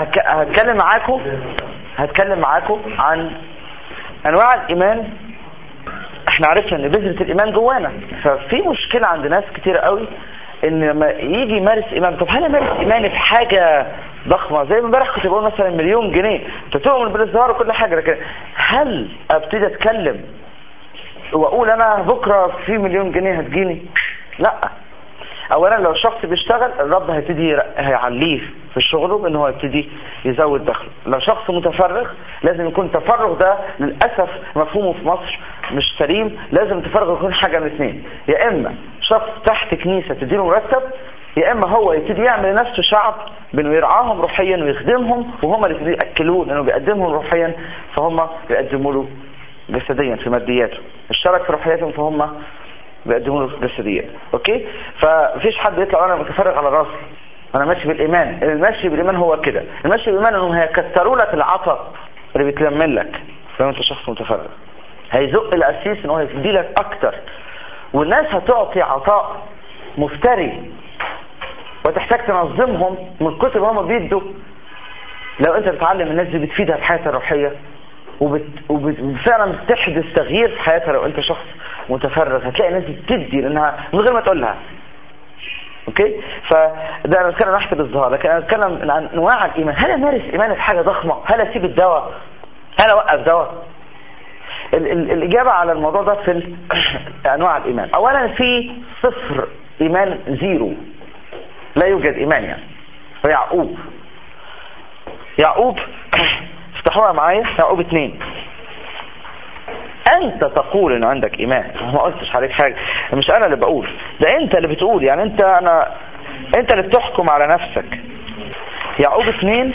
هك- هتكلم معاكم هتكلم معاكم عن انواع الايمان احنا عرفنا ان بذرة الايمان جوانا ففي مشكلة عند ناس كتير قوي ان لما يجي يمارس ايمان طب هل امارس ايماني في حاجة ضخمة زي ما امبارح كنت بقول مثلا مليون جنيه انت تؤمن بالازدهار وكل حاجة لكن هل ابتدي اتكلم واقول انا بكرة في مليون جنيه هتجيني لا اولا لو شخص بيشتغل الرب هيبتدي ير- هيعليه في شغله بان هو يبتدي يزود دخله لو شخص متفرغ لازم يكون التفرغ ده للاسف مفهومه في مصر مش سليم لازم التفرغ يكون حاجه من اثنين يا اما شخص تحت كنيسه تديله مرتب يا اما هو يبتدي يعمل لنفسه شعب بانه يرعاهم روحيا ويخدمهم وهم اللي يبتدوا ياكلوه لانه بيقدمهم روحيا فهم بيقدموا له جسديا في مادياته اشترك في روحياتهم فهم بيقدموا له جسديات اوكي فمفيش حد يطلع وانا متفرغ على راسي انا ماشي بالايمان المشي بالايمان هو كده المشي بالايمان انهم هيكتروا لك العطاء اللي بيتلمن لك لو انت شخص متفرغ هيزق الاسيس ان هو يدي لك اكتر والناس هتعطي عطاء مفتري وتحتاج تنظمهم من كتر ما هم بيدوا لو انت بتعلم الناس دي بتفيدها في حياتها الروحيه وبت... وبت... وفعلا بتحدث تغيير في حياتها لو انت شخص متفرغ هتلاقي الناس دي بتدي لانها من غير ما تقول لها اوكي فده انا بتكلم ناحيه الازدهار لكن انا بتكلم عن انواع الايمان هل امارس ايماني في حاجه ضخمه هل اسيب الدواء هل اوقف دواء ال... ال... الاجابه على الموضوع ده في ال... انواع الايمان اولا في صفر ايمان زيرو لا يوجد ايمان يعني ويعقوب يعقوب افتحوها معايا يعقوب اتنين انت تقول ان عندك ايمان ما قلتش عليك حاجة مش انا اللي بقول ده انت اللي بتقول يعني انت انا انت اللي بتحكم على نفسك يعقوب اتنين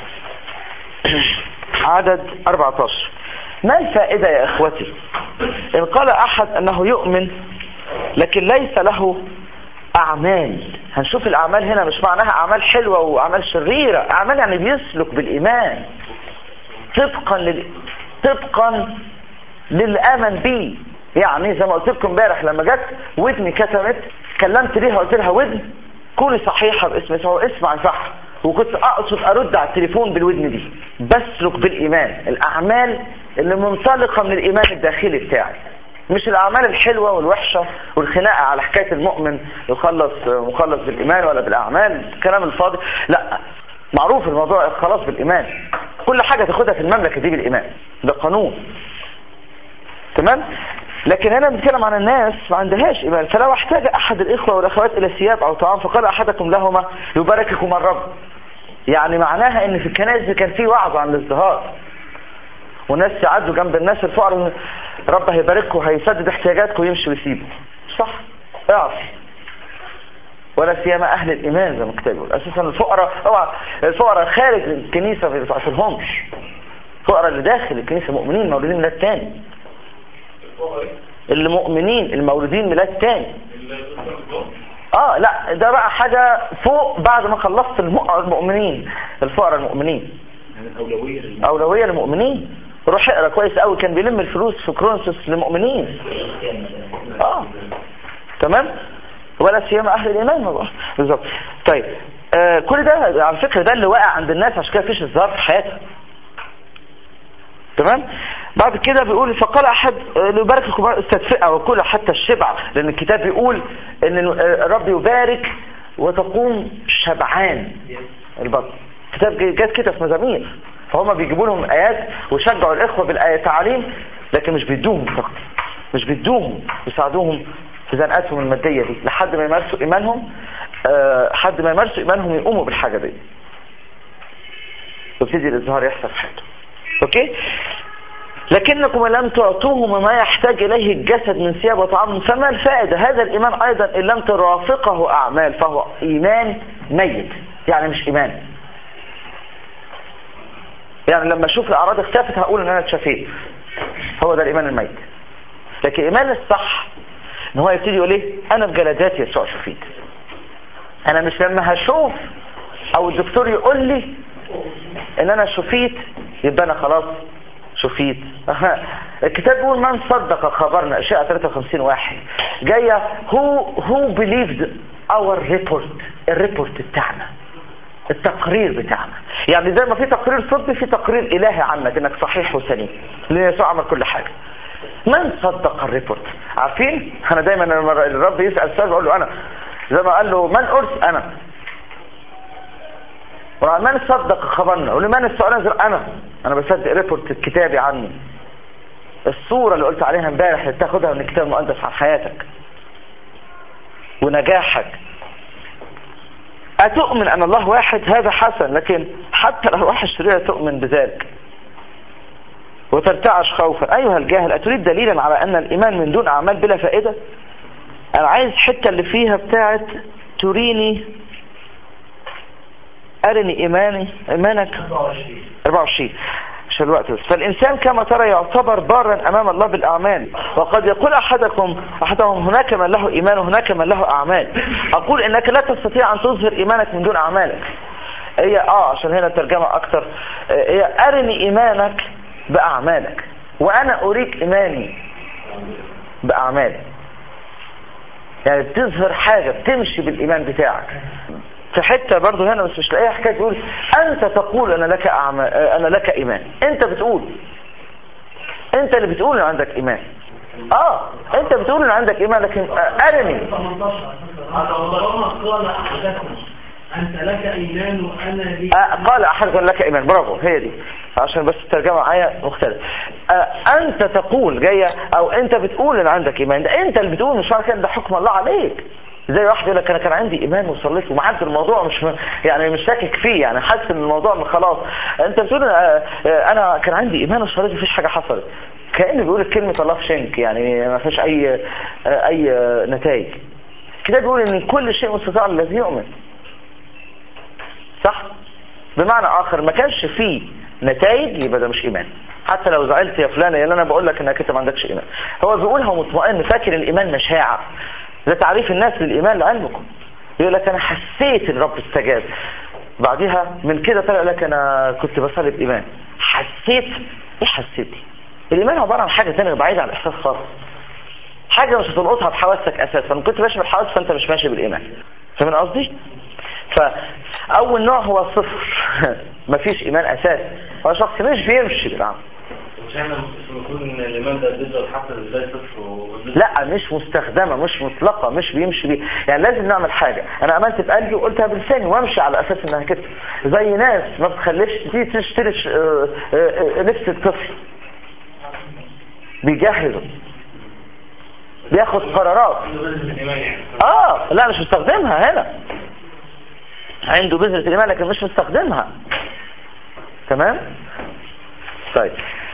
عدد 14 ما الفائدة يا اخوتي ان قال احد انه يؤمن لكن ليس له اعمال هنشوف الاعمال هنا مش معناها اعمال حلوة واعمال شريرة اعمال يعني بيسلك بالايمان طبقا لل... طبقا للي امن بيه يعني زي ما قلت لكم امبارح لما جت ودني كتمت كلمت ليها قلت لها ودن كوني صحيحه باسم يسوع اسمع صح وكنت اقصد ارد على التليفون بالودن دي بسلك بالايمان الاعمال اللي منطلقه من الايمان الداخلي بتاعي مش الاعمال الحلوه والوحشه والخناقه على حكايه المؤمن يخلص مخلص بالايمان ولا بالاعمال الكلام الفاضي لا معروف الموضوع خلاص بالايمان كل حاجه تاخدها في المملكه دي بالايمان ده قانون تمام لكن هنا بنتكلم عن الناس ما عندهاش ايمان فلو احتاج احد الاخوه والاخوات الى ثياب او طعام فقال احدكم لهما يبارككم الرب يعني معناها ان في الكنائس كان في وعظ عن الازدهار والناس يعدوا جنب الناس الفقراء رب هيبارككم هيسدد احتياجاتكم ويمشي ويسيبه صح اعرف ولا سيما اهل الايمان زي ما الكتاب يقول اساسا الفقراء اوعى الفقراء خارج الكنيسه ما بتعرفلهمش الفقراء اللي داخل الكنيسه مؤمنين مولودين ميلاد تاني اللي مؤمنين المولودين ميلاد تاني اه لا ده بقى حاجة فوق بعد ما خلصت المؤمنين الفقراء المؤمنين أولوية للمؤمنين روح اقرا كويس قوي كان بيلم الفلوس في كرونسوس للمؤمنين اه تمام ولا سيما اهل الايمان بالظبط طيب آه كل ده على فكره ده اللي واقع عند الناس عشان كده مفيش ازدهار في حياتهم تمام بعد كده بيقول فقال احد ليبارك الكبار استدفئة وكل حتى الشبع لان الكتاب بيقول ان الرب يبارك وتقوم شبعان البطن الكتاب جات كده في مزامير فهم بيجيبوا لهم ايات ويشجعوا الاخوه بالتعاليم لكن مش بيدوهم فقط مش بيدوهم يساعدوهم في زنقاتهم الماديه دي لحد ما يمارسوا ايمانهم أه حد ما يمارسوا ايمانهم يقوموا بالحاجه دي ويبتدي الازدهار يحصل في حياتهم اوكي لكنكم لم تعطوه ما يحتاج اليه الجسد من ثياب وطعام فما الفائدة هذا الايمان ايضا ان لم ترافقه اعمال فهو ايمان ميت يعني مش ايمان يعني لما اشوف الاعراض اختفت هقول ان انا اتشفيت هو ده الايمان الميت لكن الايمان الصح ان هو يبتدي يقول ايه انا بجلدات يسوع شفيت انا مش لما هشوف او الدكتور يقول لي ان انا شفيت يبقى انا خلاص شفيت الكتاب بيقول من صدق خبرنا اشياء 53 واحد جاية هو هو بيليفد اور ريبورت الريبورت بتاعنا التقرير بتاعنا يعني زي ما في تقرير طبي في تقرير الهي عنك انك صحيح وسليم لان يسوع عمل كل حاجه من صدق الريبورت عارفين انا دايما لما الرب يسال سؤال بقول له انا زي ما قال له من ارس انا من صدق خبرنا يقول لي من السؤال انا انا بصدق ريبورت الكتابي عني الصورة اللي قلت عليها امبارح اللي تاخدها من الكتاب المقدس عن حياتك ونجاحك أتؤمن أن الله واحد هذا حسن لكن حتى لو واحد شريرة تؤمن بذلك وترتعش خوفا أيها الجاهل أتريد دليلا على أن الإيمان من دون أعمال بلا فائدة أنا عايز حتة اللي فيها بتاعت تريني أرني إيماني إيمانك 24 عشان الوقت بس فالإنسان كما ترى يعتبر بارا أمام الله بالأعمال وقد يقول أحدكم أحدهم هناك من له إيمان وهناك من له أعمال أقول إنك لا تستطيع أن تظهر إيمانك من دون أعمالك هي آه عشان هنا الترجمة أكتر هي أرني إيمانك بأعمالك وأنا أريك إيماني بأعمالي يعني بتظهر حاجة بتمشي بالإيمان بتاعك في حتة برضه هنا بس مش لاقيها حكاية تقول أنت تقول أنا لك أعمال أنا لك إيمان أنت بتقول أنت اللي بتقول أن عندك إيمان آه أنت بتقول أن عندك إيمان لكن أرني أنت لك إيمان وأنا لي آه قال أحد لك إيمان برافو هي دي عشان بس الترجمة معايا مختلف آه أنت تقول جاية أو أنت بتقول أن عندك إيمان ده أنت اللي بتقول مش معنى كده ده حكم الله عليك زي واحد يقول لك انا كان عندي ايمان وصليت ومعدي الموضوع مش م... يعني مش شاكك فيه يعني حاسس ان الموضوع خلاص انت بتقول انا كان عندي ايمان وصليت مفيش حاجه حصلت كانه بيقول كلمه الله في شنك يعني ما فيش اي اي نتائج كده بيقول ان كل شيء مستطاع الذي يؤمن صح بمعنى اخر ما كانش فيه نتائج يبقى ده مش ايمان حتى لو زعلت يا فلان اللي انا بقول لك انك انت ما عندكش ايمان هو بيقولها مطمئن فاكر الايمان مشاعر ده تعريف الناس للإيمان لعلمكم يقول لك أنا حسيت إن رب استجاب بعدها من كده طلع لك أنا كنت بصلي بإيمان حسيت إيه حسيت دي الإيمان عبارة عن حاجة تانية بعيدة عن الإحساس خالص حاجة مش هتلقطها بحواسك أساسا كنت ماشي بالحواس فأنت مش ماشي بالإيمان فاهم قصدي؟ فأول نوع هو الصفر مفيش إيمان أساس هو شخص مش بيمشي بالعمل مش احنا المفروض ان الايمان ده بيفضل حتى ازاي صفر وبيفضل- لا مش مستخدمة مش مطلقة مش بيمشي بيه يعني لازم نعمل حاجة انا امنت بقلبي وقلتها بلساني وامشي على اساس انها كده زي ناس ما بتخليش تيجي تشتري ش- آه، آه، آه، لبس الطفل بيجهزه بياخد قرارات الايمان يعني اه لا مش مستخدمها هنا عنده بذرة الإيمان لكن مش مستخدمها تمام طيب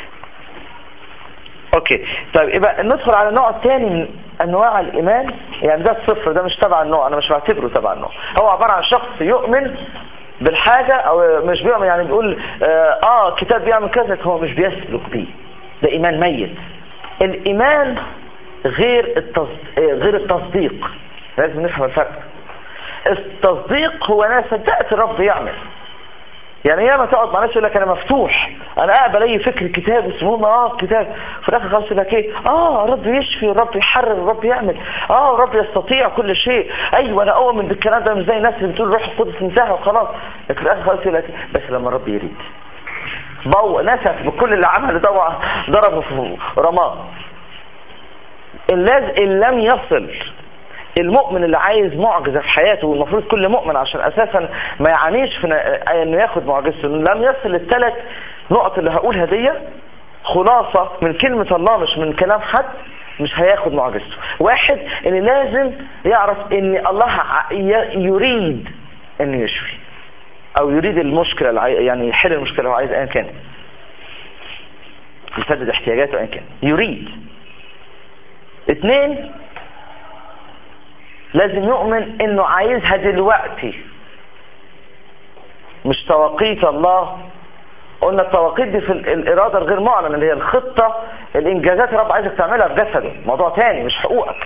اوكي طيب يبقى ندخل على النوع الثاني من انواع الايمان يعني ده الصفر ده مش تبع النوع انا مش بعتبره تبع النوع هو عبارة عن شخص يؤمن بالحاجة او مش بيؤمن يعني بيقول اه, آه كتاب بيعمل كذا هو مش بيسلك بيه ده ايمان ميت الايمان غير التصديق غير التصديق لازم نفهم الفرق التصديق هو انا صدقت الرب يعمل يعني ياما تقعد مع ناس يقول لك انا مفتوح انا اقبل اي فكر كتاب اسمه اه كتاب في الاخر خلاص يقول لك ايه اه الرب يشفي الرب يحرر الرب يعمل اه الرب يستطيع كل شيء ايوه انا اؤمن بالكلام ده مش زي الناس اللي بتقول روح القدس انتهى وخلاص لكن في الاخر خلاص يقول لك بس لما الرب يريد ضوء نسف بكل اللي عمله ده ضربه في رماه اللاز ان لم يصل المؤمن اللي عايز معجزة في حياته والمفروض كل مؤمن عشان اساسا ما يعانيش في انه ياخد معجزته لم يصل الثلاث نقط اللي هقولها دي خلاصة من كلمة الله مش من كلام حد مش هياخد معجزته واحد ان لازم يعرف ان الله ع- ي- يريد ان يشفي او يريد المشكلة اللي عاي- يعني يحل المشكلة اللي هو عايز ايا كان يسدد احتياجاته ايا كان يريد اتنين لازم يؤمن انه عايزها دلوقتي مش توقيت الله قلنا التوقيت دي في ال- الإرادة الغير معلنة اللي هي الخطة الإنجازات رب عايزك تعملها في جسده موضوع تاني مش حقوقك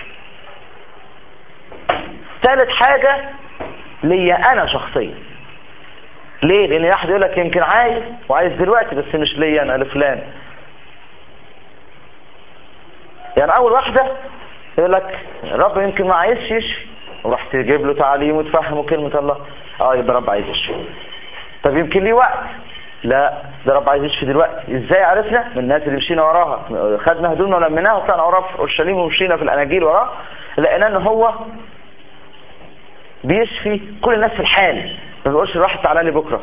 ثالث حاجة ليا أنا شخصيا ليه؟ لأن واحد يقول لك يمكن عايز وعايز دلوقتي بس مش ليا أنا لفلان يعني أول واحدة يقول لك رب يمكن ما عايزش يشفي وراح تجيب له تعليم وتفهمه كلمة الله اه يبقى رب عايز يشفي طب يمكن ليه وقت لا ده رب عايز يشفي دلوقتي ازاي عرفنا من الناس اللي مشينا وراها خدنا هدومنا ولميناها وطلعنا وراه في اورشليم ومشينا في الاناجيل وراه لقينا ان هو بيشفي كل الناس في الحال ما بيقولش الواحد تعالى لي بكره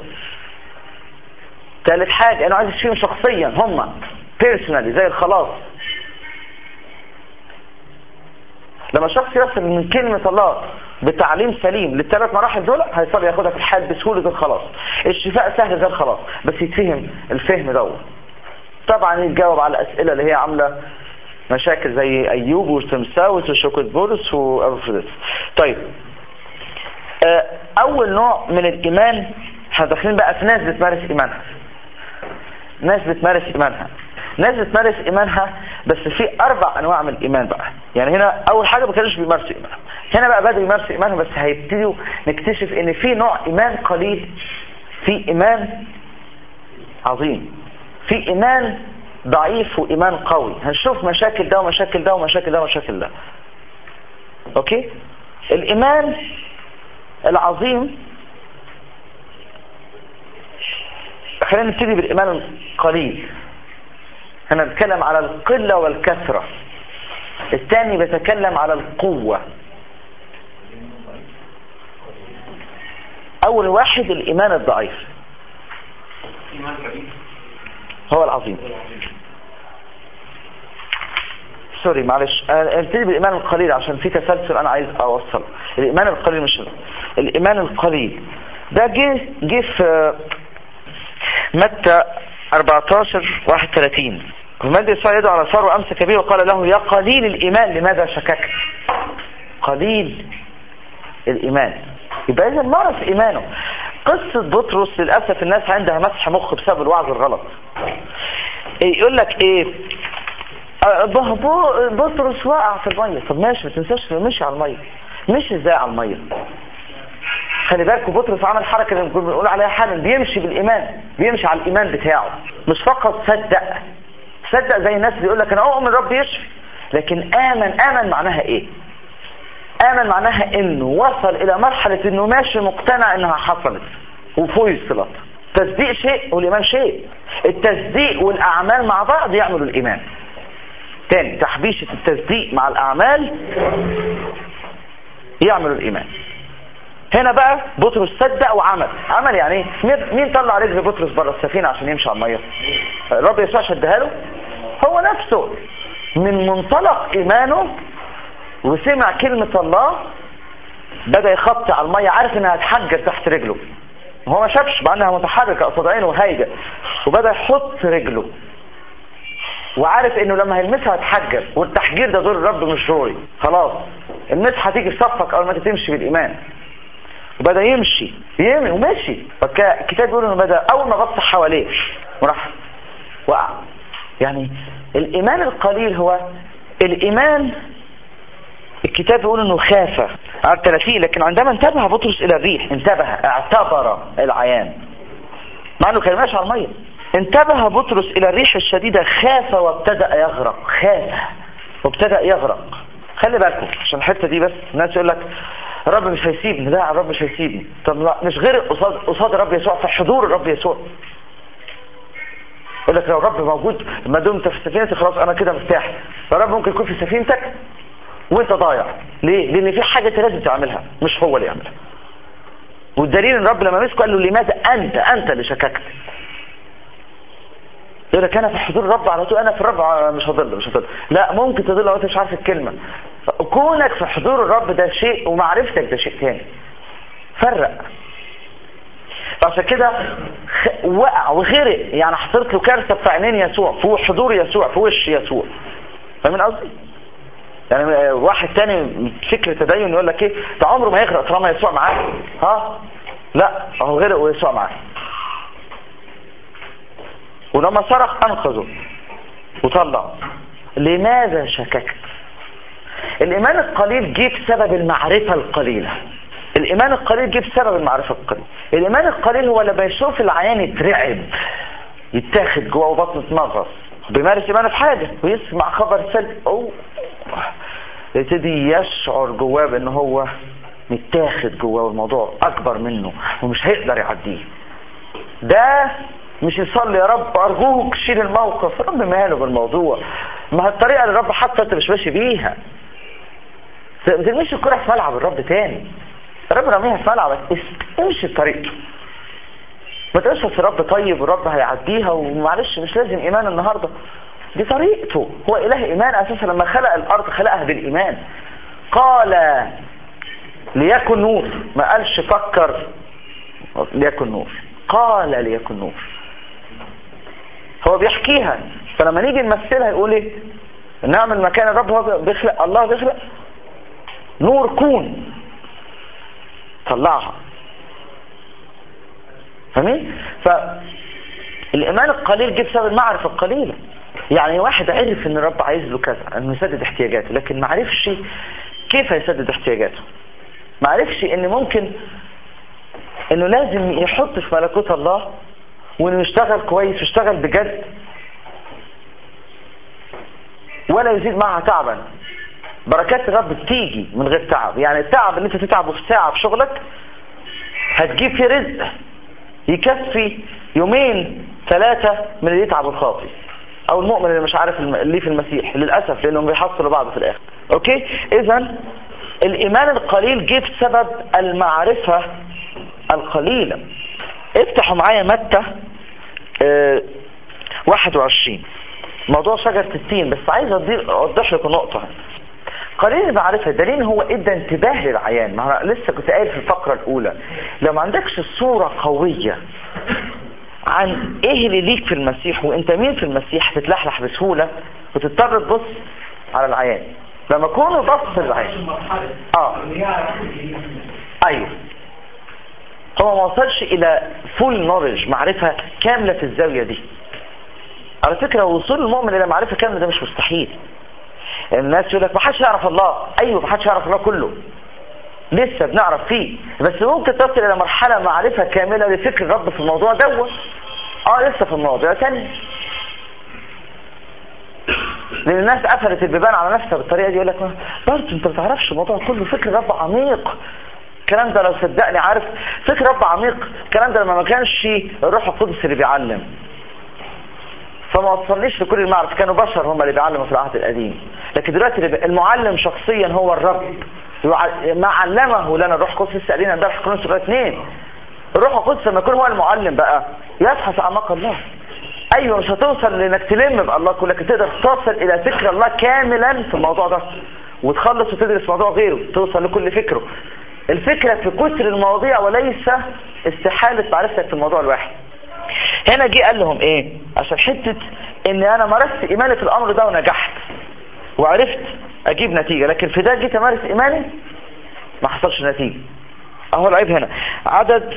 ثالث حاجه انه عايز يشفيهم شخصيا هم بيرسونالي زي الخلاص لما شخص يصل من كلمة الله بتعليم سليم للثلاث مراحل دول هيصل ياخدها في الحال بسهولة الخلاص الشفاء سهل زي الخلاص بس يتفهم الفهم دوت طبعا يتجاوب على الأسئلة اللي هي عاملة مشاكل زي أيوب وسمساوس وشوكت بولس وأفروديت طيب آه، أول نوع من الإيمان احنا داخلين بقى في ناس بتمارس إيمانها ناس بتمارس إيمانها ناس بتمارس إيمانها بس في أربع أنواع من الإيمان بقى يعني هنا أول حاجة ما كانوش بيمارسوا إيمانهم هنا بقى بدأوا يمارسوا إيمانهم بس هيبتدوا نكتشف إن في نوع إيمان قليل في إيمان عظيم في إيمان ضعيف وإيمان قوي هنشوف مشاكل ده ومشاكل ده ومشاكل ده ومشاكل ده أوكي الإيمان العظيم خلينا نبتدي بالإيمان القليل هنا نتكلم على القلة والكثرة الثاني بيتكلم على القوة أول واحد الإيمان الضعيف هو العظيم سوري معلش ابتدي بالإيمان القليل عشان في تسلسل أنا عايز أوصل الإيمان القليل مش الإيمان القليل ده جه جه في متى 14 31 ومد يسوع يده على صار وأمسك به وقال له يا قليل الإيمان لماذا شككت قليل الإيمان يبقى إذا مارس إيمانه قصة بطرس للأسف الناس عندها مسح مخ بسبب الوعظ الغلط يقول لك إيه بطرس وقع في المية طب ماشي ما تنساش مشي على المية مشي ازاي على المية خلي بالكوا بطرس عمل حركة اللي بنقول عليها حالا بيمشي بالإيمان بيمشي على الإيمان بتاعه مش فقط صدق صدق زي الناس اللي يقول لك أنا أؤمن رب يشفي لكن آمن آمن معناها إيه آمن معناها إنه وصل إلى مرحلة إنه ماشي مقتنع إنها حصلت وفوصلت تصديق شيء والإيمان شيء التصديق والأعمال مع بعض يعملوا الإيمان تاني تحبيشة التصديق مع الأعمال يعملوا الإيمان هنا بقى بطرس صدق وعمل عمل يعني ايه مين طلع رجل بطرس بره السفينة عشان يمشي على المية الرب يسوع شدها له هو نفسه من منطلق إيمانه وسمع كلمة الله بدأ يخطي على المية عارف انها هتحجر تحت رجله هو ما شافش مع انها متحركة قصاد عينه وهايجة وبدأ يحط رجله وعارف انه لما هيلمسها هتحجر والتحجير ده دور الرب مش دوري خلاص المسحه هتيجي في صفك اول ما تمشي بالايمان وبدا يمشي يمشي ومشي الكتاب بيقول انه بدا اول ما بص حواليه وراح وقع يعني الايمان القليل هو الايمان الكتاب بيقول انه خاف على 30 لكن عندما انتبه بطرس الى الريح انتبه اعتبر العيان مع انه كان ماشي على الميه انتبه بطرس الى الريح الشديدة خاف وابتدأ يغرق خاف وابتدأ يغرق خلي بالكم عشان الحتة دي بس الناس يقول لك الرب مش هيسيبني لا الرب مش هيسيبني طب لا مش غرق قصاد قصاد الرب يسوع في حضور الرب يسوع يقول لك لو الرب موجود ما دمت في سفينتي خلاص انا كده مرتاح فالرب ممكن يكون في سفينتك وانت ضايع ليه لان في حاجة انت لازم تعملها مش هو اللي يعملها والدليل ان الرب لما مسكه قال له لماذا انت انت اللي شككت يقول لك انا في حضور الرب على طول انا في الرب مش هضل مش هضل لا ممكن تضل لو انت مش عارف الكلمه كونك في حضور الرب ده شيء ومعرفتك ده شيء تاني فرق عشان كده وقع وغرق يعني حصلت له كارثه في عينين يسوع في حضور يسوع في وش يسوع فاهمين قصدي؟ يعني واحد تاني فكر تدين يقول لك ايه ده عمره ما يغرق طالما يسوع معاه ها لا هو غرق ويسوع معاه ولما صرخ انقذه وطلع لماذا شككت الايمان القليل جه بسبب المعرفة القليلة الايمان القليل جه بسبب المعرفة القليلة الايمان القليل هو لما يشوف العيان يترعب يتاخد جوه وبطنه تنغص بيمارس ايمانه في حاجة ويسمع خبر سلبي او يبتدي يشعر جواه بان هو متاخد جواه والموضوع اكبر منه ومش هيقدر يعديه ده مش يصلي يا رب ارجوك شيل الموقف رب ماله بالموضوع ما هي الطريقه اللي الرب حاطه انت مش ماشي بيها ما ترميش الكره في ملعب الرب تاني الرب رميها في ملعبك امشي بطريقته ما تقولش في الرب طيب والرب هيعديها ومعلش مش لازم ايمان النهارده دي طريقته هو اله ايمان اساسا لما خلق الارض خلقها بالايمان قال ليكن نور ما قالش فكر ليكن نور قال ليكن نور هو بيحكيها فلما نيجي نمثلها يقول ايه نعمل مكان الرب هو بيخلق الله بيخلق نور كون طلعها فاهمين فالايمان القليل جه بسبب المعرفه القليله يعني واحد عرف ان الرب عايز له كذا انه يسدد احتياجاته لكن ما عرفش كيف يسدد احتياجاته ما عرفش ان ممكن انه لازم يحط في ملكوت الله وانه يشتغل كويس ويشتغل بجد ولا يزيد معها تعبا بركات الرب بتيجي من غير تعب يعني التعب اللي انت تتعبه في ساعة في شغلك هتجيب فيه رزق يكفي يومين ثلاثة من اللي يتعب الخاطي او المؤمن اللي مش عارف اللي في المسيح للأسف لانهم بيحصلوا بعض في الاخر اوكي اذا الايمان القليل جه بسبب المعرفة القليلة افتحوا معايا متى اه 21 موضوع شجرة التين بس عايز اوضح لكم نقطة قليل المعرفة دليل هو ادى انتباه للعيان ما أنا لسه كنت قايل في الفقرة الاولى لو ما عندكش صورة قوية عن ايه اللي ليك في المسيح وانت مين في المسيح هتتلحلح بسهولة وتضطر تبص على العيان لما كونه بص العيان اه ايوه هو ما وصلش الى فول نولج معرفة كاملة في الزاوية دي على فكرة وصول المؤمن الى معرفة كاملة ده مش مستحيل الناس يقول لك ما حدش يعرف الله ايوه ما حدش يعرف الله كله لسه بنعرف فيه بس ممكن تصل الى مرحلة معرفة كاملة لفكر الرب في الموضوع دوت اه لسه في المواضيع تاني لان الناس قفلت البيبان على نفسها بالطريقة دي يقول لك برضه انت ما تعرفش الموضوع كله فكر الرب عميق الكلام ده لو صدقني عارف فكر رب عميق الكلام ده لما ما كانش الروح القدس اللي بيعلم فما وصلنيش لكل المعرفة كانوا بشر هم اللي بيعلموا في العهد القديم لكن دلوقتي المعلم شخصيا هو الرب ما علمه لنا الروح القدس لسه قالين امبارح كورنثوس اثنين الروح القدس لما يكون هو المعلم بقى يبحث اعماق الله ايوه مش هتوصل لانك تلم بالله كلك تقدر تصل الى فكر الله كاملا في الموضوع ده وتخلص وتدرس موضوع غيره توصل لكل فكره الفكرة في كثر المواضيع وليس استحالة معرفتك في الموضوع الواحد هنا جه قال لهم ايه عشان حتة ان انا مارست ايماني في الامر ده ونجحت وعرفت اجيب نتيجة لكن في ده جيت امارس ايماني ما حصلش نتيجة اهو العيب هنا عدد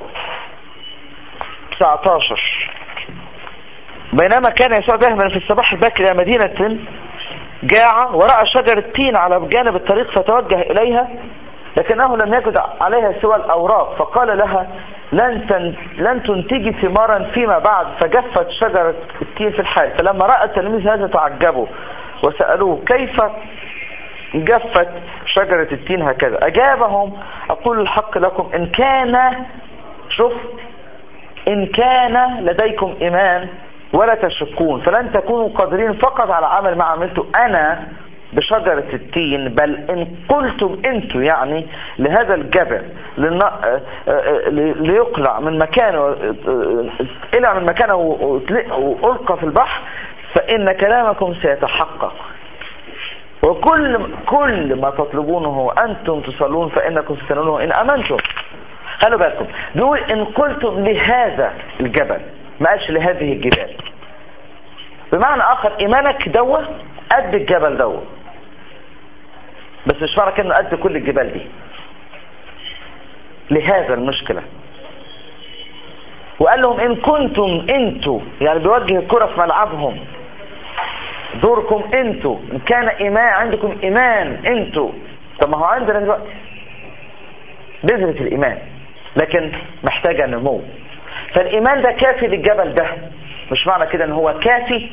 19 بينما كان يسوع ذاهبا في الصباح الباكر الى مدينة جاعة ورأى شجرة تين على جانب الطريق فتوجه اليها لكنه لم يجد عليها سوى الأوراق فقال لها لن, تن لن تنتجي ثمارا فيما بعد فجفت شجرة التين في الحال فلما رأى التلميذ هذا تعجبوا وسألوه كيف جفت شجرة التين هكذا أجابهم أقول الحق لكم إن كان شوف إن كان لديكم إيمان ولا تشكون فلن تكونوا قادرين فقط على عمل ما عملته أنا بشجرة التين بل إن قلتم أنتم يعني لهذا الجبل ليقلع من مكانه إلى من مكانه وألقى في البحر فإن كلامكم سيتحقق وكل كل ما تطلبونه أنتم تصلون فإنكم ستنالونه إن أمنتم خلوا بالكم بيقول إن قلتم لهذا الجبل ما قالش لهذه الجبال بمعنى آخر إيمانك دوه قد الجبل دوه بس مش معنى كده قد كل الجبال دي لهذا المشكلة وقال لهم ان كنتم انتوا يعني بيوجه الكرة في ملعبهم دوركم انتوا ان كان ايمان عندكم ايمان انتوا طب ما هو عندنا دلوقتي بذرة الايمان لكن محتاجة نمو فالايمان ده كافي للجبل ده مش معنى كده ان هو كافي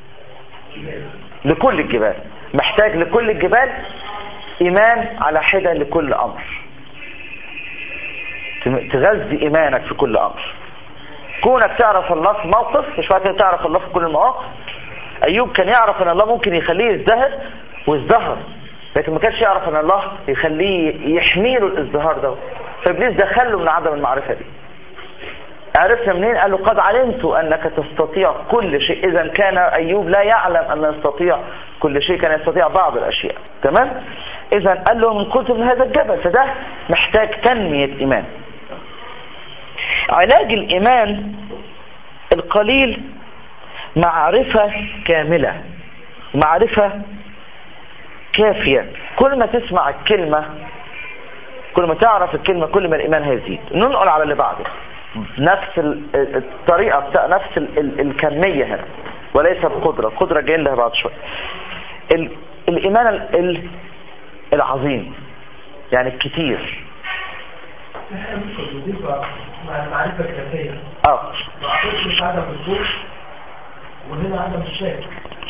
لكل الجبال محتاج لكل الجبال ايمان على حدة لكل امر تغذي ايمانك في كل امر كونك تعرف الله في موقف مش معنى تعرف الله في كل المواقف ايوب كان يعرف ان الله ممكن يخليه يزدهر وازدهر لكن ما كانش يعرف ان الله يخليه يحميله الازدهار ده فابليس دخله من عدم المعرفه دي عرفنا منين قال له قد علمت انك تستطيع كل شيء اذا كان ايوب لا يعلم ان يستطيع كل شيء كان يستطيع بعض الاشياء تمام اذا قال له من كنت من هذا الجبل فده محتاج تنمية ايمان علاج الايمان القليل معرفة كاملة معرفة كافية كل ما تسمع الكلمة كل ما تعرف الكلمة كل ما الإيمان هيزيد ننقل على اللي بعده نفس الطريقة بتاع نفس ال ال الكمية هنا وليس القدرة القدرة جايين لها بعد شوية ال الإيمان ال العظيم يعني الكتير مع المعرفة الكافية اه ما أعطيتش عدم الخوف وهنا عدم الشك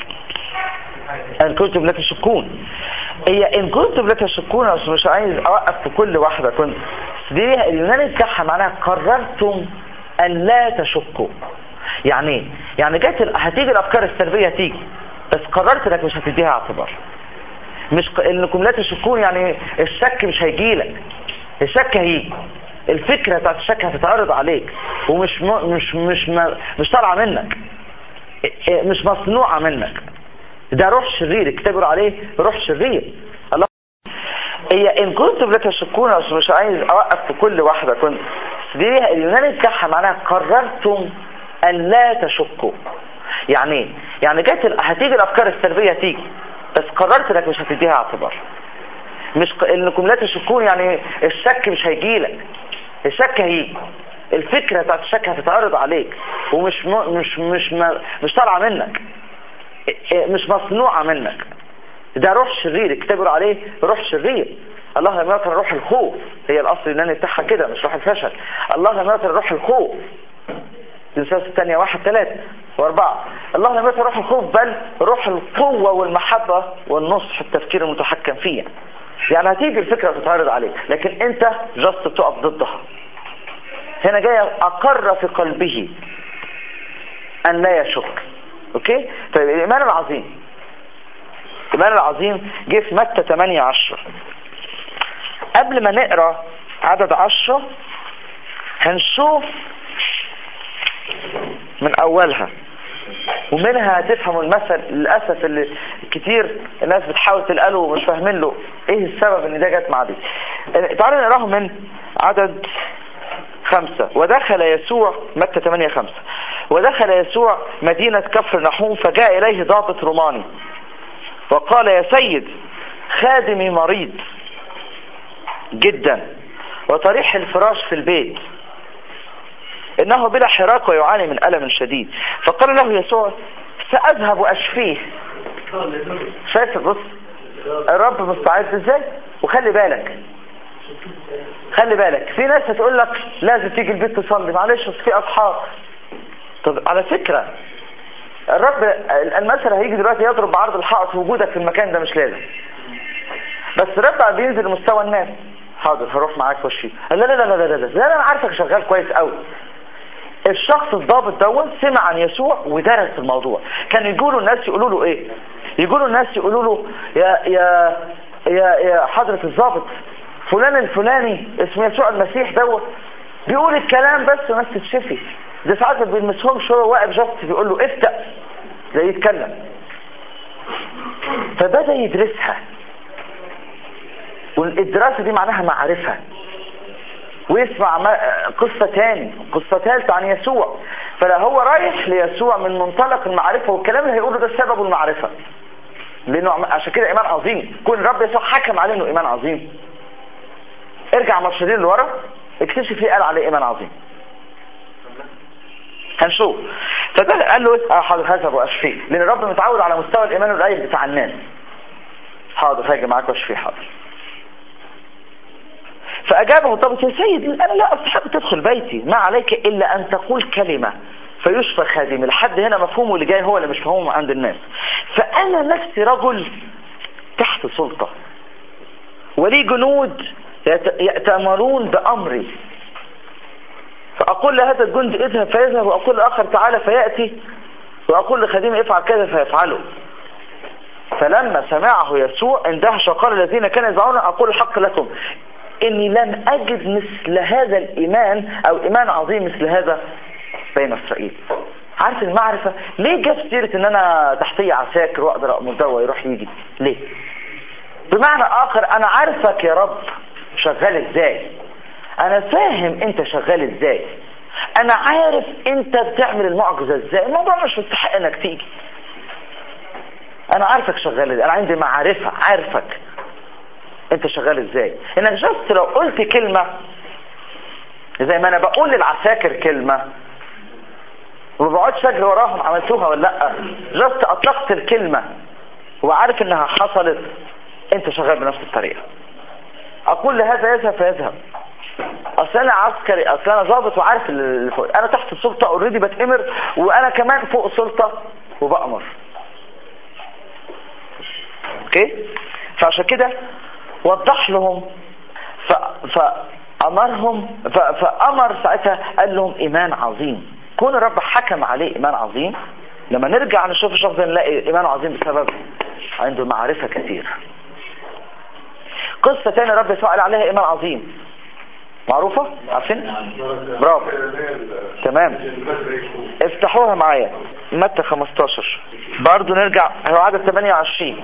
ان كنتم لا تشكون هي ان كنتم لا تشكون بس مش عايز اوقف في كل واحده كنت دي اليوناني بتاعها معناها قررتم ان لا تشكوا يعني ايه يعني جت ال- هتيجي الافكار السلبيه هتيجي بس قررت انك مش هتديها اعتبار مش ق- انكم لا تشكون يعني الشك مش هيجيلك الشك هيجي الفكره بتاعت الشك هتتعرض عليك ومش م... مش مش م... مش طالعه منك إيه- إيه، مش مصنوعه منك ده روح شرير الكتاب يقول عليه روح شرير الله هي ان كنتم لا تشكون بس مش عايز اوقف في كل واحده كنت دي اليوناني بتاعها معناها قررتم ان لا تشكوا يعني ايه يعني جت ال- هتيجي الافكار السلبيه هتيجي بس قررت انك مش هتديها اعتبار مش ق- انكم لا تشكون يعني الشك مش هيجيلك الشك هيجي الفكره بتاعت الشك هتتعرض عليك ومش م... مش مش م... مش طالعه منك مش مصنوعة منك ده روح شرير الكتاب يقول عليه روح شرير الله لم يطر روح الخوف هي الاصل اليوناني بتاعها كده مش روح الفشل الله لم يطر روح الخوف الرسالة الثانية واحد ثلاثة واربعة الله لم يطر روح الخوف بل روح القوة والمحبة والنصح التفكير المتحكم فيه يعني هتيجي الفكرة تتعرض عليك لكن انت جست بتقف ضدها هنا جاي اقر في قلبه ان لا يشك اوكي طيب الايمان العظيم الايمان العظيم جه في متى 8 10 قبل ما نقرا عدد 10 هنشوف من اولها ومنها هتفهموا المثل للاسف اللي كتير الناس بتحاول تلقله ومش فاهمين له ايه السبب ان ده جت مع دي تعالوا نقراه من عدد خمسة ودخل يسوع متى 8 خمسة ودخل يسوع مدينة كفر نحوم فجاء إليه ضابط روماني وقال يا سيد خادمي مريض جدا وطريح الفراش في البيت إنه بلا حراك ويعاني من ألم شديد فقال له يسوع سأذهب وأشفيه شايف بص الرب مستعد ازاي وخلي بالك خلي بالك في ناس هتقول لك لازم تيجي البيت تصلي معلش أصل في اصحاب طب على فكرة الرب المثل هيجي دلوقتي يضرب بعرض الحائط وجودك في المكان ده مش لازم بس الرب بقى بينزل لمستوى الناس حاضر هروح معاك وشي لا لا لا لا لا لا لا لا انا عارفك شغال كويس قوي الشخص الضابط دوت سمع عن يسوع ودرس الموضوع كان يقولوا الناس يقولوا له ايه يقولوا الناس يقولوا له يا يا يا يا حضرة الضابط فلان الفلاني اسمه يسوع المسيح دوت بيقول الكلام بس والناس تتشفي ده ساعات ما بيلمسهمش هو واقف جاست بيقول له افتق زي يتكلم فبدأ يدرسها والدراسة دي معناها معرفة ويسمع قصة تاني قصة ثالثة عن يسوع فلا هو رايح ليسوع من منطلق المعرفة والكلام اللي هيقوله ده سببه المعرفة لانه عشان كده ايمان عظيم كل رب يسوع حكم عليه انه ايمان عظيم ارجع مرشدين لورا اكتشف ليه قال عليه ايمان عظيم هنشوف فده قال له اه حاضر هذهب واشفيه لان الرب متعود على مستوى الايمان القليل بتاع الناس حاضر هاجي معاك واشفيه حاضر فأجابه الضابط يا سيد أنا لا أستحق تدخل بيتي ما عليك إلا أن تقول كلمة فيشفى خادمي لحد هنا مفهومه اللي جاي هو اللي مش مفهومه عند الناس فأنا نفسي رجل تحت سلطة ولي جنود يأتمرون بأمري فأقول لهذا الجند اذهب فيذهب وأقول لآخر تعالى فيأتي وأقول لخديمه افعل كذا فيفعله فلما سمعه يسوع اندهش وقال الذين كانوا يزعون أقول الحق لكم إني لم أجد مثل هذا الإيمان أو إيمان عظيم مثل هذا بين إسرائيل عارف المعرفة ليه جاب سيرة ان انا تحتية عساكر واقدر امر ده ويروح يجي ليه بمعنى اخر انا عارفك يا رب شغال ازاي انا فاهم انت شغال ازاي انا عارف انت بتعمل المعجزة ازاي الموضوع مش مستحق انك تيجي انا عارفك شغال ازاي انا عندي معرفة عارفك انت شغال ازاي انك جست لو قلت كلمة زي ما انا بقول للعساكر كلمة وما بقعدش اجري وراهم عملتوها ولا لا جست اطلقت الكلمة وعارف انها حصلت انت شغال بنفس الطريقة اقول لهذا يذهب فيذهب اصل انا عسكري اصل انا ضابط وعارف اللي فوق انا تحت السلطة اوريدي بتأمر وانا كمان فوق سلطة وبأمر اوكي فعشان كده وضح لهم ف... فأمرهم ف... فأمر ساعتها قال لهم إيمان عظيم كون الرب حكم عليه إيمان عظيم لما نرجع نشوف الشخص ده نلاقي إيمان عظيم بسبب عنده معرفة كثير قصة تاني الرب يسوع قال عليها إيمان عظيم معروفة عارفين برافو تمام افتحوها معايا متى 15 برضو نرجع هو عدد 28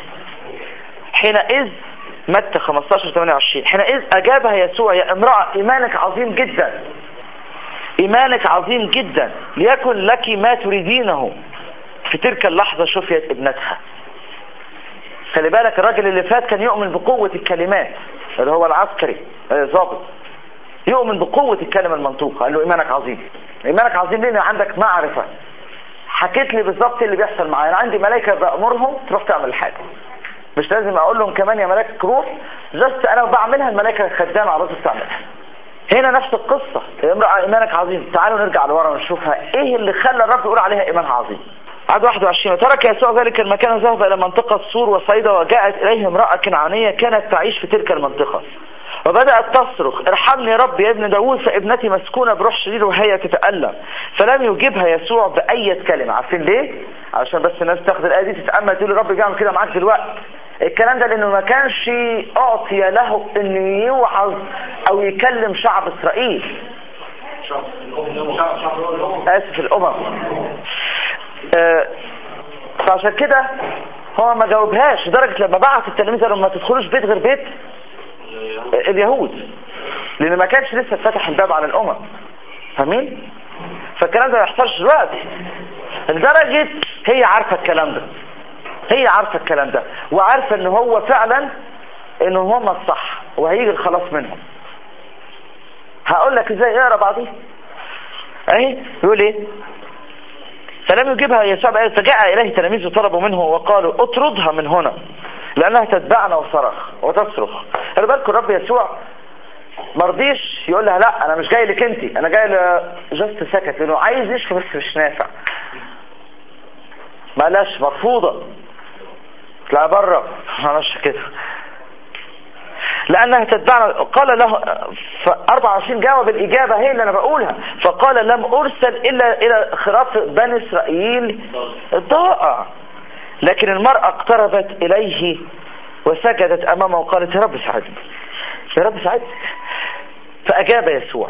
حينئذ متى 15 28 حينئذ أجابها يسوع يا امرأة إيمانك عظيم جدا إيمانك عظيم جدا ليكن لك ما تريدينه في تلك اللحظة شفيت ابنتها خلي بالك الراجل اللي فات كان يؤمن بقوة الكلمات اللي هو العسكري ضابط يؤمن بقوة الكلمة المنطوقة قال له إيمانك عظيم إيمانك عظيم لأن عندك معرفة حكيت لي بالظبط اللي بيحصل معايا أنا عندي ملائكة بأمرهم تروح تعمل حاجة مش لازم أقول لهم كمان يا ملائكة روح جست أنا بعملها الملائكة خدامة على راسي بتعملها هنا نفس القصة امرأة إيمانك عظيم تعالوا نرجع لورا ونشوفها إيه اللي خلى الرب يقول عليها إيمانها عظيم عدد 21 وترك يسوع ذلك المكان وذهب إلى منطقة السور وصيدا وجاءت إليه امرأة كنعانية كانت تعيش في تلك المنطقة وبدأت تصرخ ارحمني يا رب يا ابن داوود فابنتي مسكونة بروح شرير وهي تتألم فلم يجيبها يسوع بأية كلمة عارفين ليه؟ عشان بس الناس تاخد الآية دي تتأمل تقول الرب بيعمل كده معاك دلوقتي الكلام ده لأنه ما كانش أعطي له أنه يوعظ أو يكلم شعب إسرائيل آسف الأمم آه فعشان كده هو ما جاوبهاش لدرجة لما بعت التلاميذ قالوا ما تدخلوش بيت غير بيت اليهود لان ما كانش لسه فتح الباب على الامم فاهمين فالكلام ده ما يحصلش دلوقتي لدرجة هي عارفة الكلام ده هي عارفة الكلام ده وعارفة ان هو فعلا ان هم الصح وهيجي الخلاص منهم هقول لك ازاي اقرا بعضيه اهي يقول ايه فلم يجيبها يسوع فجاء اليه تلاميذه طلبوا منه وقالوا اطردها من هنا لانها تتبعنا وصرخ وتصرخ خلي بالكم الرب يسوع مرضيش يقول لها لا انا مش جاي لك انت انا جاي ل جاست سكت لانه عايز يشفي بس مش نافع معلش مرفوضه لا بره معلش كده لانها تتبعنا قال له ف 24 جاوب الاجابه هي اللي انا بقولها فقال لم ارسل الا الى خراف بني اسرائيل الضائع لكن المرأة اقتربت إليه وسجدت أمامه وقالت يا رب ساعدني يا رب ساعدني فأجاب يسوع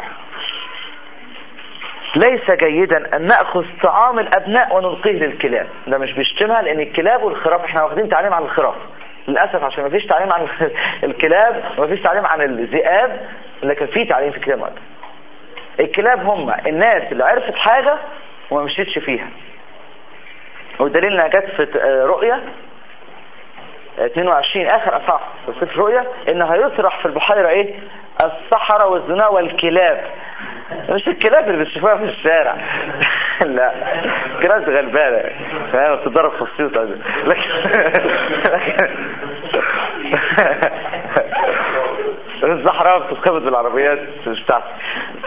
ليس جيدا أن نأخذ طعام الأبناء ونلقيه للكلاب ده مش بيشتمها لأن الكلاب والخراف احنا واخدين تعليم عن الخراف للأسف عشان ما فيش تعليم عن الكلاب وما فيش تعليم عن الذئاب لكن في تعليم في الكلاب وقت. الكلاب هم الناس اللي عرفت حاجة وما مشيتش فيها والدليل انها جت في رؤية 22 اخر اصح في سفر رؤية انها يطرح في البحيرة ايه الصحراء والزنا والكلاب مش الكلاب اللي بتشوفوها في الشارع لا كلاب غلبانة فاهم بتضرب في الصيوط لكن الصحراء بتتخبط بالعربيات مش بتاعتي ف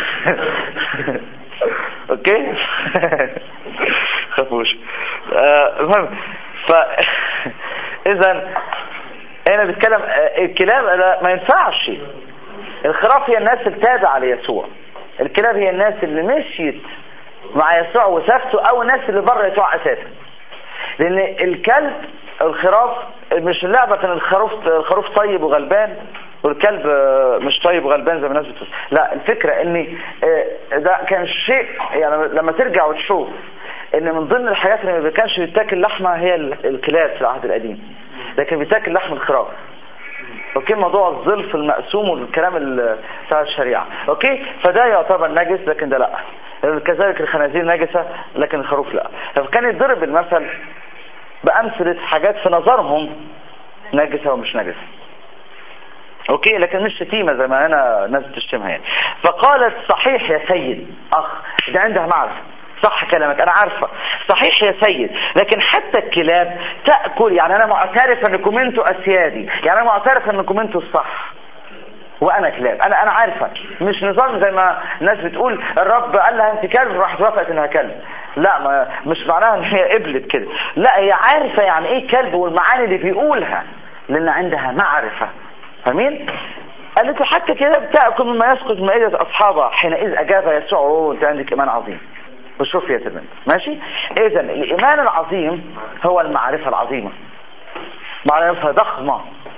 اوكي خافوش المهم ف اذا هنا بيتكلم الكلام ما ينفعش الخراف هي الناس التابعة ليسوع الكلاب هي الناس اللي مشيت مع يسوع وسافته او الناس اللي بره يسوع اساسا لان الكلب الخراف مش اللعبة كان الخروف الخروف طيب وغلبان والكلب آه، مش طيب وغلبان زي ما الناس بتقول لا الفكرة ان آه، ده كان شيء يعني لما ترجع وتشوف ان من ضمن الحاجات اللي ما كانش بيتاكل لحمة هي ال- الكلاب في العهد القديم لكن بيتاكل لحم الخراف اوكي موضوع الظلف المقسوم والكلام ال- بتاع الشريعة اوكي فده يعتبر نجس لكن ده لا كذلك الخنازير نجسة لكن الخروف لا فكان يضرب المثل بأمثلة حاجات في نظرهم نجسة ومش نجسة اوكي لكن مش شتيمة زي ما انا الناس بتشتمها يعني فقالت صحيح يا سيد اخ ده عندها معرفة صح كلامك انا عارفة صحيح يا سيد لكن حتى الكلاب تأكل يعني انا معترف انكم انتوا اسيادي يعني انا معترف انكم انتوا الصح وانا كلاب انا انا عارفه مش نظام زي ما الناس بتقول الرب قال لها انت كلب راحت وافقت انها كلب لا ما مش معناها ان هي قبلت كده لا هي عارفه يعني ايه كلب والمعاني اللي بيقولها لان عندها معرفه فاهمين قالت له حتى كده بتاكل مما يسقط من مائده اصحابها حينئذ اجاب يسوع اوه انت عندك ايمان عظيم وشوف يا تلميذ ماشي اذا الايمان العظيم هو المعرفه العظيمه معرفه ضخمه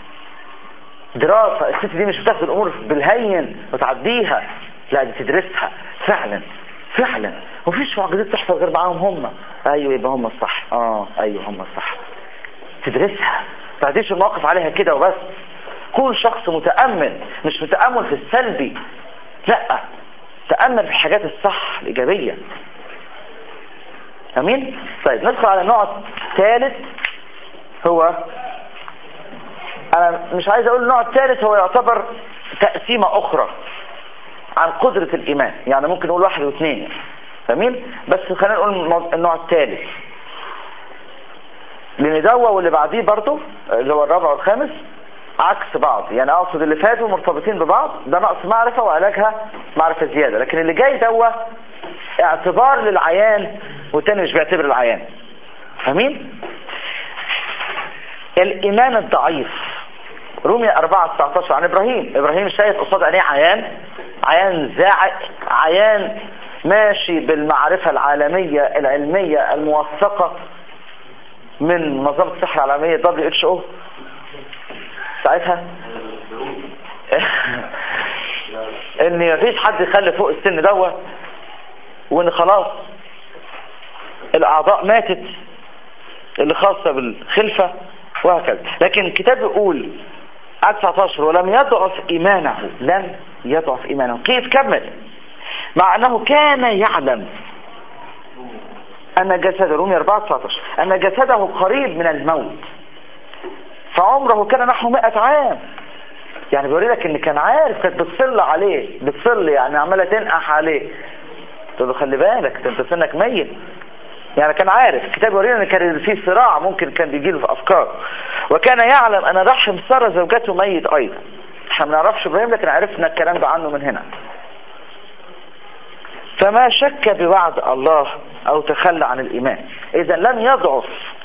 دراسة الست دي مش بتاخد الامور بالهين وتعديها لا دي تدرسها فعلا فعلا مفيش معجزات تحصل غير معاهم هم ايوه يبقى هم الصح اه ايوه هم الصح تدرسها ما تعديش المواقف عليها كده وبس كون شخص متأمل مش متأمل في السلبي لا تأمل في الحاجات الصح الإيجابية أمين طيب ندخل على النوع الثالث هو انا مش عايز اقول النوع الثالث هو يعتبر تقسيمة اخرى عن قدرة الايمان يعني ممكن نقول واحد واثنين يعني. فاهمين بس خلينا نقول المو- النوع الثالث لان دوا واللي بعديه برضو اللي هو الرابع والخامس عكس بعض يعني اقصد اللي فاتوا مرتبطين ببعض ده نقص معرفة وعلاجها معرفة زيادة لكن اللي جاي دوا اعتبار للعيان والتاني مش بيعتبر العيان فاهمين الايمان الضعيف رومية 4 19 عن ابراهيم ابراهيم شايف قصاد عينيه عيان عيان زاعق عيان ماشي بالمعرفة العالمية العلمية الموثقة من منظمة الصحة العالمية WHO ساعتها ان مفيش حد يخلي فوق السن دوت وان خلاص الاعضاء ماتت اللي خاصة بالخلفة وهكذا لكن الكتاب يقول آية 19 ولم يضعف إيمانه لم يضعف إيمانه كيف كمل مع أنه كان يعلم أن جسد رومي 4 19 أن جسده قريب من الموت فعمره كان نحو 100 عام يعني بيقول لك ان كان عارف كانت بتصل عليه بتصل يعني عماله تنقح عليه تقول له خلي بالك ده انت سنك ميت يعني كان عارف الكتاب يورينا ان كان في صراع ممكن كان بيجي له في افكار وكان يعلم ان رحم ساره زوجته ميت ايضا احنا ما نعرفش ابراهيم لكن عرفنا الكلام ده عنه من هنا فما شك بوعد الله او تخلى عن الايمان اذا لم يضعف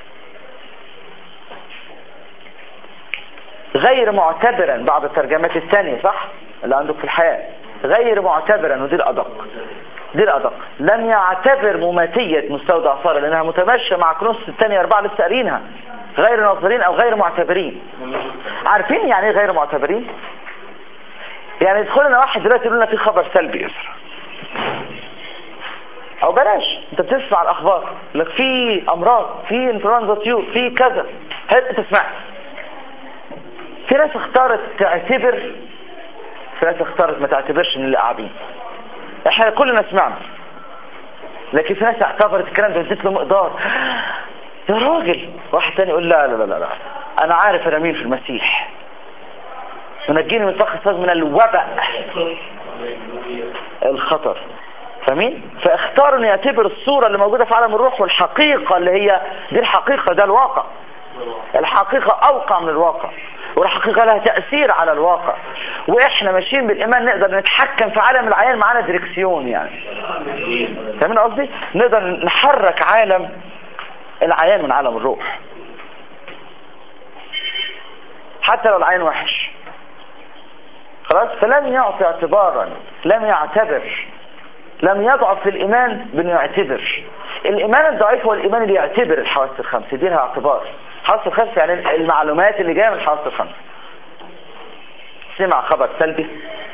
غير معتبرا بعض الترجمات الثانية صح اللي عندك في الحياة غير معتبرا ودي الأدق دي الأدق لم يعتبر مماتية مستودع صار لأنها متماشية مع كنوس الثانية أربعة لسه قارينها غير ناظرين أو غير معتبرين عارفين يعني ايه غير معتبرين يعني يدخل لنا واحد دلوقتي يقول لنا في خبر سلبي يسرى او بلاش انت بتسمع الاخبار لك في امراض في انفلونزا طيور في كذا هل انت سمعت في ناس اختارت تعتبر في ناس اختارت ما تعتبرش من اللي قاعدين احنا كلنا سمعنا لكن في ناس اعتبرت الكلام ده اديت له مقدار يا راجل واحد تاني يقول لا لا لا لا, لا. انا عارف انا مين في المسيح ونجيني من فخ الصدر من الوباء الخطر فاهمين فاختار ان يعتبر الصورة اللي موجودة في عالم الروح والحقيقة اللي هي دي الحقيقة ده الواقع الحقيقة اوقع من الواقع والحقيقة لها تأثير على الواقع واحنا ماشيين بالايمان نقدر نتحكم في عالم العيان معانا دريكسيون يعني فاهمين قصدي نقدر نحرك عالم العيان من عالم الروح حتى لو العين وحش خلاص فلم يعطي اعتبارا لم يعتبر لم يضعف في الإيمان بأنه يعتبر الإيمان الضعيف هو الإيمان اللي يعتبر الحواس الخمس يديرها اعتبار الحواس الخمس يعني المعلومات اللي جاية من الحواس الخمس سمع خبر سلبي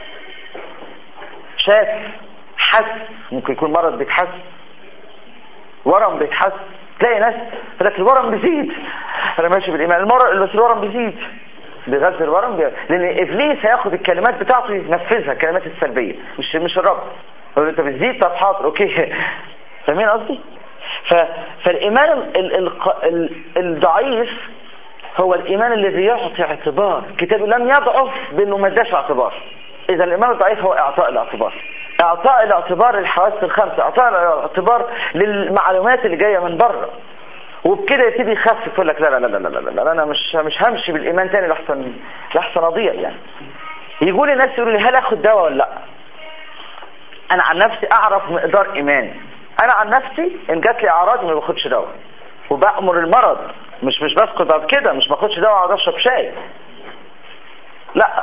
شاف حس ممكن يكون مرض بيتحس ورم بيتحس تلاقي ناس يقول لك الورم بيزيد انا ماشي بالايمان المرض بس الورم بيزيد بيغذي الورم بي... لان ابليس هياخد الكلمات بتاعته ينفذها الكلمات السلبيه مش مش الرب يقول انت بتزيد طب حاضر اوكي فاهمين قصدي ف... فالايمان ال... ال... ال... الضعيف هو الايمان الذي يعطي اعتبار كتاب لم يضعف بانه ما اداش اعتبار اذا الايمان الضعيف هو اعطاء الاعتبار اعطاء الاعتبار للحواس الخمسه اعطاء الاعتبار للمعلومات اللي جايه من بره وبكده يبتدي يخفف يقول لك لا لا لا لا لا, لا, لا انا مش مش همشي بالايمان تاني لحسن لحسن اضيع يعني يقول الناس يقولوا لي هل اخد دواء ولا لا انا عن نفسي اعرف مقدار ايماني انا عن نفسي ان جات لي اعراض ما باخدش دواء وبأمر المرض مش مش بسكت بعد كده مش باخدش دواء اقعد اشرب شاي لا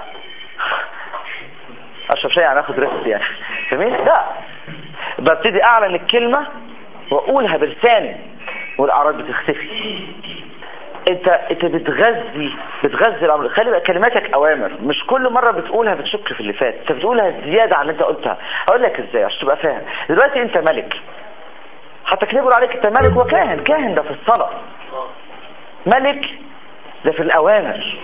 اشرب شاي يعني اخد ريست يعني فاهمين لا ببتدي اعلن الكلمه واقولها بلساني والاعراض بتختفي انت انت بتغذي بتغذي الامر خلي بقى كلماتك اوامر مش كل مره بتقولها بتشك في اللي فات انت بتقولها زياده عن اللي انت قلتها اقول لك ازاي عشان تبقى فاهم دلوقتي انت ملك حتى كده بيقولوا عليك انت ملك وكاهن كاهن ده في الصلاه ملك ده في الاوامر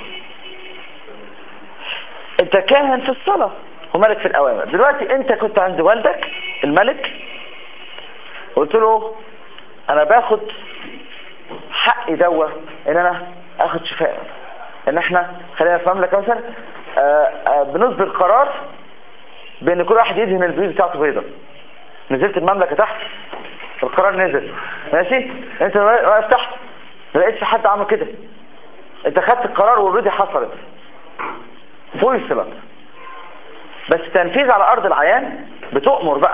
انت كاهن في الصلاه وملك في الاوامر دلوقتي انت كنت عند والدك الملك قلت له انا باخد حقي دوا ان انا اخد شفاء ان احنا خلينا في مملكه مثلا آآ آآ بنصدر قرار بان كل واحد يدهن البيوت بتاعته بيضة نزلت المملكه تحت القرار نزل ماشي انت واقف تحت ما لقيتش حد عمل كده انت خدت القرار واوريدي حصلت فصلت بس تنفيذ على ارض العيان بتؤمر بقى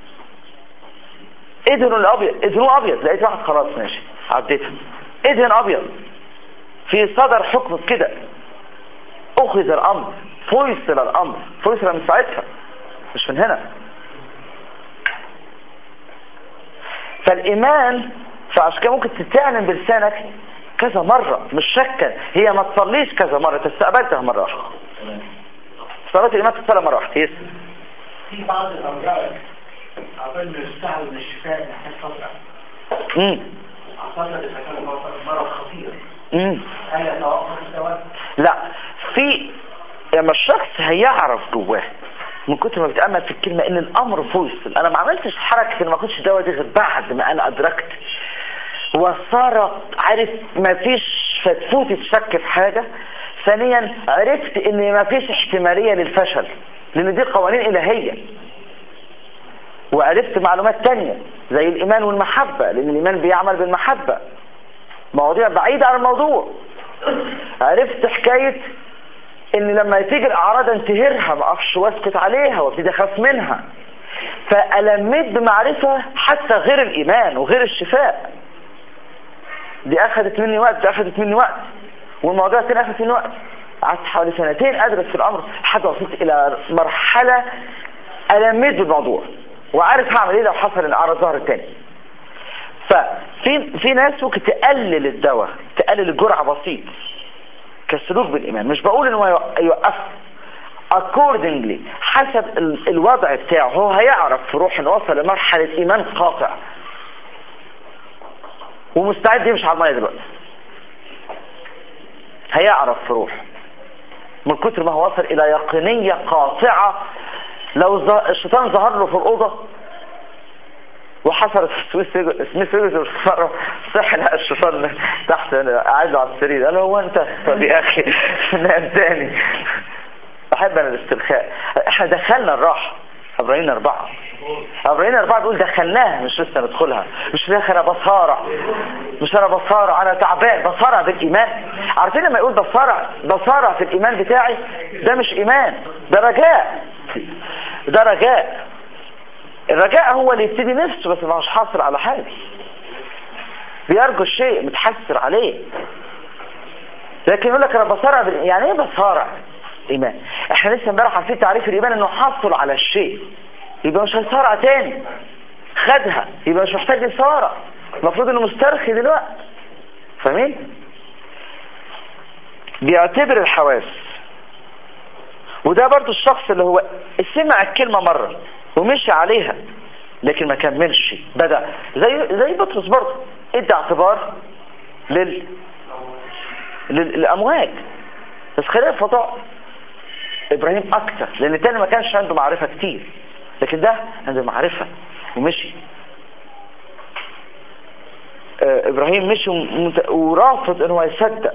ادهنوا الابيض ادهنوه ابيض لقيت واحد خلاص ماشي عديتها ادهن ابيض في صدر حكم كده اخذ الامر فصل الامر فصل من ساعتها مش من هنا فالايمان فعشان كده ممكن تتعلم بلسانك كذا مرة مش شكا هي ما تصليش كذا مرة انت استقبلتها مرة واحدة صلاة الإيمان في الصلاة مرة واحدة يس في بعض الأوجاع عقبال ما يستعمل من الشفاء نحتاج فترة امم أعتقد إذا كان مرض خطير امم هل يتوقف الدواء؟ لا في لما الشخص هيعرف جواه من كتر ما بتأمل في الكلمة ان الامر فصل انا ما عملتش حركة ان ما اخدش الدواء دي غير بعد ما انا ادركت وصار عارف ما فيش فتفوتة شك في حاجة ثانيا عرفت ان ما فيش احتمالية للفشل لان دي قوانين الهية وعرفت معلومات تانية زي الايمان والمحبة لان الايمان بيعمل بالمحبة مواضيع بعيدة عن الموضوع عرفت حكاية ان لما تيجي الاعراض انتهرها ما اقفش واسكت عليها وابتدي اخاف منها فألميت بمعرفة حتى غير الايمان وغير الشفاء دي اخذت مني وقت دي اخذت مني وقت والموضوع الثاني اخذت مني وقت قعدت حوالي سنتين ادرس في الامر لحد وصلت الى مرحلة ألميت بالموضوع وعارف هعمل ايه لو حصل ان الاعراض ظهرت تاني ففي في ناس ممكن تقلل الدواء تقلل الجرعة بسيط كسلوك بالايمان مش بقول انه يوقف accordingly حسب ال- الوضع بتاعه هو هيعرف في روح انه وصل لمرحلة ايمان قاطع ومستعد يمشي على المية دلوقتي هيعرف في روح من كتر ما هو وصل الى يقينية قاطعة لو ظ- الشيطان ظهر له في الأوضة وحصلت في سويس سميث ويلز مرة صح لقى الشيطان تحت قاعد له على السرير قال له هو انت طب يا اخي نام تاني بحب انا الاسترخاء احنا دخلنا الراحة ابراهيم اربعة ابراهيم اربعة بيقول دخلناها مش لسه ندخلها مش لسه انا بصارع مش انا بصارع انا تعبان بصارع بالايمان عارفين لما يقول بصارع بصارع في الايمان بتاعي ده مش ايمان ده رجاء ده رجاء الرجاء هو اللي يبتدي نفسه بس ما هوش حاصل على حاجة بيرجو الشيء متحسر عليه لكن يقول لك انا بصارع بال... يعني ايه بصارع ايمان احنا لسه امبارح عارفين تعريف الايمان انه حصل على الشيء يبقى مش هيصارع تاني خدها يبقى مش محتاج يصارع المفروض انه مسترخي دلوقتي فاهمين بيعتبر الحواس وده برضو الشخص اللي هو سمع الكلمة مرة ومشي عليها لكن ما كملش بدأ زي زي بطرس برضو ادى اعتبار لل... لل... للأمواج بس خلينا في موضوع إبراهيم أكتر لأن التاني ما كانش عنده معرفة كتير لكن ده عنده معرفة ومشي آه إبراهيم مشي ومت... ورافض إنه يصدق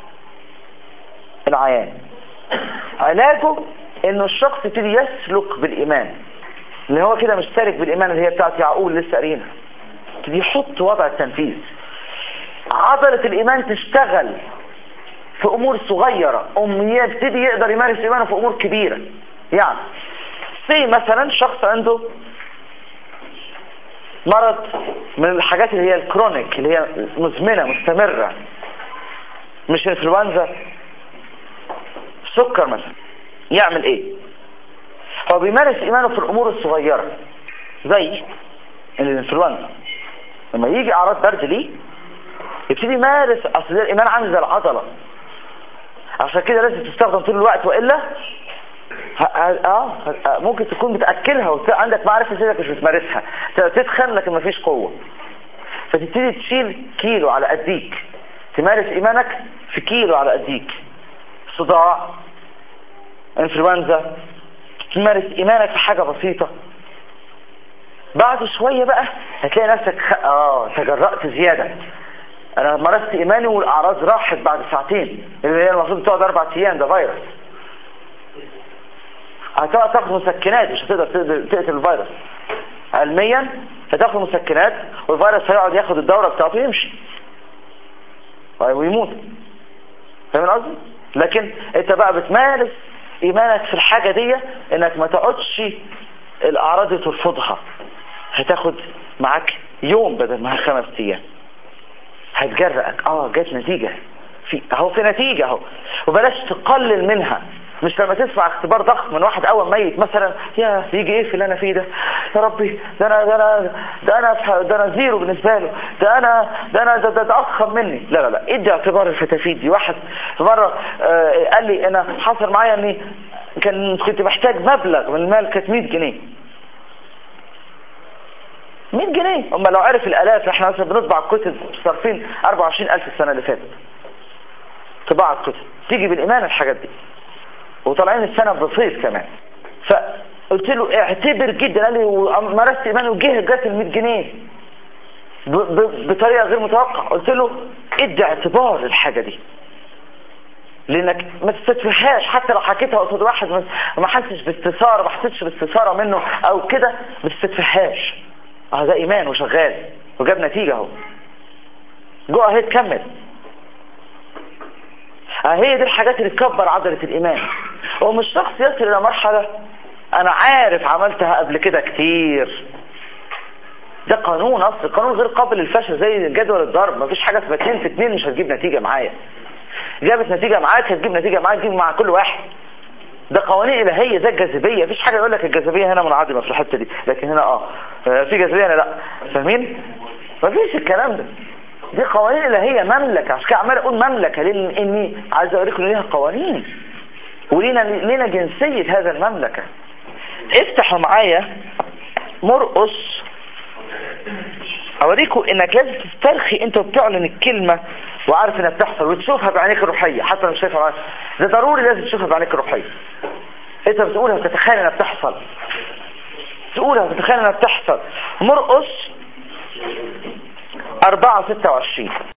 العيان علاجه إنه الشخص يبتدي يسلك بالإيمان اللي هو كده مشترك بالإيمان اللي هي بتاعت يعقوب لسه قارينها يبتدي يحط وضع التنفيذ عضلة الإيمان تشتغل في أمور صغيرة أم يبتدي يقدر يمارس إيمانه في أمور كبيرة يعني زي مثلا شخص عنده مرض من الحاجات اللي هي الكرونيك اللي هي مزمنة مستمرة مش انفلونزا سكر مثلا يعمل ايه هو بيمارس ايمانه في الامور الصغيرة زي الانفلونزا لما يجي اعراض برد ليه يبتدي يمارس اصل الايمان عامل زي العضلة عشان كده لازم تستخدم طول الوقت والا اه ممكن تكون بتاكلها وعندك معرفه زيك مش بتمارسها تتخن لكن مفيش قوه فتبتدي تشيل كيلو على قديك تمارس ايمانك في كيلو على قديك صداع انفلونزا تمارس ايمانك في حاجه بسيطه بعد شويه بقى هتلاقي نفسك خ... اه تجرأت زياده انا مارست ايماني والاعراض راحت بعد ساعتين اللي هي المفروض تقعد اربع ايام ده فيروس هتقعد تاخد مسكنات مش هتقدر تقتل الفيروس علميا هتاخد مسكنات والفيروس هيقعد ياخد الدورة بتاعته ويمشي ويموت فاهم قصدي لكن انت بقى بتمارس ايمانك في الحاجة دي انك ما تقعدش الاعراض دي ترفضها هتاخد معاك يوم بدل ما خمس ايام هتجرأك اه جت نتيجة في اهو في نتيجة اهو وبلاش تقلل منها مش لما تسمع اختبار ضخم من واحد اول ميت مثلا يا يجي ايه في اللي انا فيه ده يا ربي ده انا ده انا ده انا ده انا زيرو بالنسبه له ده انا ده انا ده, ده, ده اضخم مني لا لا لا ادي اعتبار الفتافيت دي واحد مره آه قال لي انا حصل معايا اني كان كنت محتاج مبلغ من المال كانت 100 جنيه 100 جنيه اما لو عرف الالاف احنا مثلا بنطبع كتب صارفين 24000 السنه اللي فاتت طباعه كتب تيجي بالايمان الحاجات دي وطالعين السنة بصيف كمان فقلت له اعتبر جدا قال لي مارست ايماني وجه جات ال 100 جنيه بطريقة غير متوقعة قلت له ادي اعتبار للحاجة دي لانك ما تستدفعهاش حتى لو حكيتها قصاد واحد ما حسش باستثارة ما حسيتش باستثارة منه او كده ما تستدفعهاش اه ده ايمان وشغال وجاب نتيجة اهو جو اهي تكمل هي دي الحاجات اللي تكبر عضلة الإيمان ومش شخص يصل إلى مرحلة أنا عارف عملتها قبل كده كتير ده قانون أصل قانون غير قابل للفشل زي جدول الضرب مفيش حاجة اسمها اتنين في اتنين مش هتجيب نتيجة معايا جابت نتيجة معاك هتجيب نتيجة معاك تجيب مع كل واحد ده قوانين إلهية زي الجاذبية مفيش حاجة يقول لك الجاذبية هنا منعدمة في الحتة دي لكن هنا اه في جاذبية هنا لا فاهمين مفيش الكلام ده دي قوانين الهيه مملكه عشان كده عمال اقول مملكه لان اني عايز اوريكم ان ليها قوانين ولينا لينا جنسيه هذا المملكه افتحوا معايا مرقص اوريكم انك لازم تسترخي انت وبتعلن الكلمه وعارف انها بتحصل وتشوفها بعينيك الروحيه حتى لو شايفها ده ضروري لازم تشوفها بعينيك الروحيه انت بتقولها وتتخيل انها بتحصل تقولها وتتخيل انها بتحصل مرقص 4 26